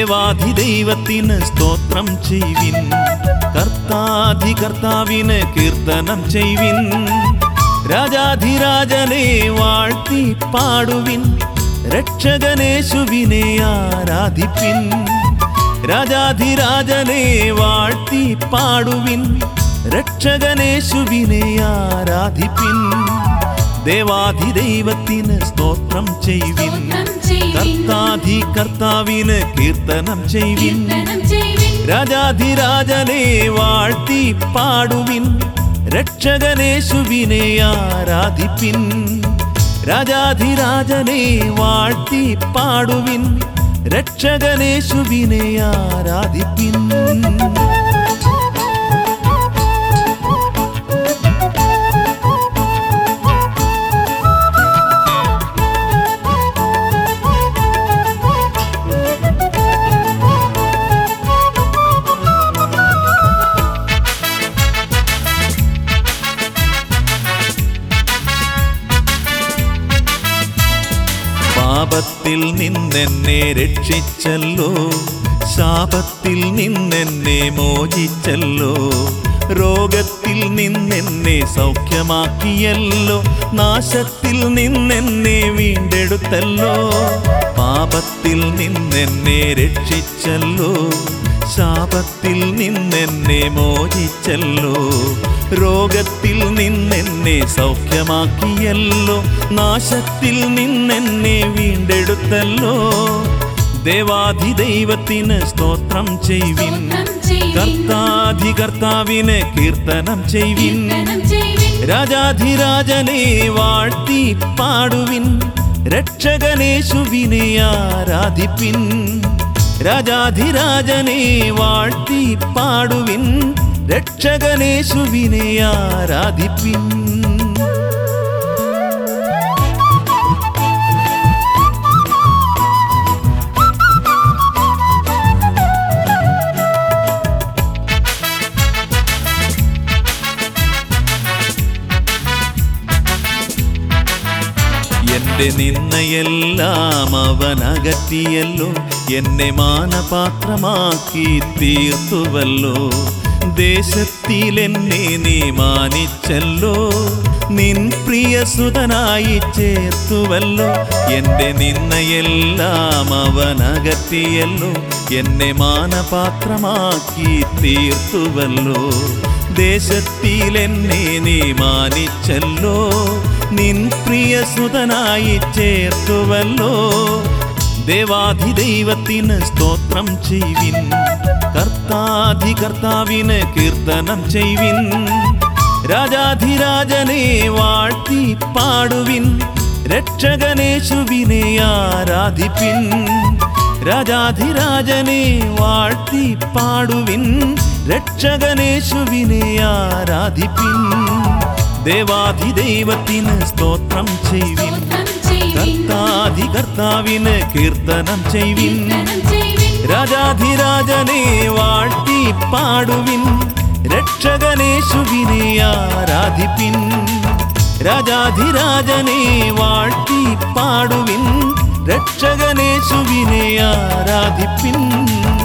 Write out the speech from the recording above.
ദേവാധിദൈവത്തിന് സ്തോത്രം ചെയ്വിൻ കർത്താധി കർത്താവിന് കീർത്തനം ചെയ്വിൻ രാജാധിരാജനെ വാഴ്ത്തി പാടുവിൻ രക്ഷകനേശുവിനെ ആരാധിപ്പിൻ രാജാധിരാജനെ വാഴ്ത്തി പാടുവിൻ രക്ഷകനേശുവിനെ ആരാധിപ്പിൻ ദേവാധിദൈവത്തിന് സ്തോത്രം ചെയ്വിൻ സ്തോത്രം ചെയ്യുവിൻ. കർത്താധി കർത്താവിന് കീർത്തനം ചെയ്വിൻ കീർത്തനം ചെയ്യുവിൻ. രാജാധിരാജനെ വാഴ്ത്തി പാടുവിൻ രക്ഷകനേശുവിനെ ആരാധിപ്പിൻ രാജാധിരാജനെ വാഴ്ത്തി പാടുവിൻ രക്ഷകനേശുവിനെ ആരാധിപ്പിൻ പാപത്തിൽ നിന്നെന്നെ രക്ഷിച്ചല്ലോ ശാപത്തിൽ നിന്നെന്നെ മോചിച്ചല്ലോ രോഗത്തിൽ നിന്നെന്നെ സൗഖ്യമാക്കിയല്ലോ നാശത്തിൽ നിന്നെന്നെ വീണ്ടെടുത്തല്ലോ പാപത്തിൽ നിന്നെന്നെ രക്ഷിച്ചല്ലോ ശാപത്തിൽ നിന്നെന്നെ മോചിച്ചല്ലോ രോഗത്തിൽ നിന്നെന്നെ സൗഖ്യമാക്കിയല്ലോ നാശത്തിൽ നിന്നെന്നെ വീണ്ടെടുത്തല്ലോ ദേവാധിദൈവത്തിന് സ്തോത്രം ചെയ്വിൻ സ്തോത്രം ചെയ്യുവിൻ. കർത്താധി കർത്താവിന് കീർത്തനം ചെയ്വിൻ കീർത്തനം ചെയ്യുവിൻ. രാജാധിരാജനെ വാഴ്ത്തി പാടുവിൻ രക്ഷകനേശുവിനെ ആരാധിപ്പിൻ രാജാധിരാജനെ വാഴ്ത്തി പാടുവിൻ രക്ഷകനേശുവിനെ ആരാധിപ്പിൻ എന്റെ നിന്നയെല്ലാം അവൻ അകറ്റിയല്ലോ എന്നെ മാനപാത്രമാക്കി തീർത്തുവല്ലോ ദേശത്തിൽ എന്നെ നീ മാനിച്ചല്ലോ നിൻ പ്രിയസുതനായി ചേർത്തുവല്ലോ എന്റെ നിന്നയെല്ലാം അവൻ അകറ്റിയല്ലോ എന്നെ മാനപാത്രമാക്കി തീർത്തുവല്ലോ ദേശത്തിൽ എന്നെ നീ മാനിച്ചല്ലോ നിൻ പ്രിയസുതനായി ചേർത്തുവല്ലോ ദേവാധിദൈവത്തിന് സ്തോത്രം ചെയ്വിൻ കർത്താധി കർത്താവിന് കീർത്തനം ചെയ്വിൻ രാജാധിരാജനെ വാഴ്ത്തി പാടുവിൻ രക്ഷകനേശുവിനെ ആരാധിപ്പിൻ രാജാധിരാജനെ വാഴ്ത്തി പാടുവിൻ രക്ഷകനേശുവിനെ ആരാധിപ്പിൻ ദേവാധിദൈവത്തിന് സ്തോത്രം ചെയ്വിൻ സ്തോത്രം ചെയ്യുവിൻ. കർത്താധി കർത്താവിന് കീർത്തനം ചെയ്വിൻ കീർത്തനം ചെയ്യുവിൻ. രാജാധിരാജനെ വാഴ്ത്തി പാടുവിൻ രക്ഷകനേശുവിനെ ആരാധിപ്പിൻ രാജാധിരാജനെ വാഴ്ത്തി പാടുവിൻ രക്ഷകനേശുവിനെ ആരാധിപ്പിൻ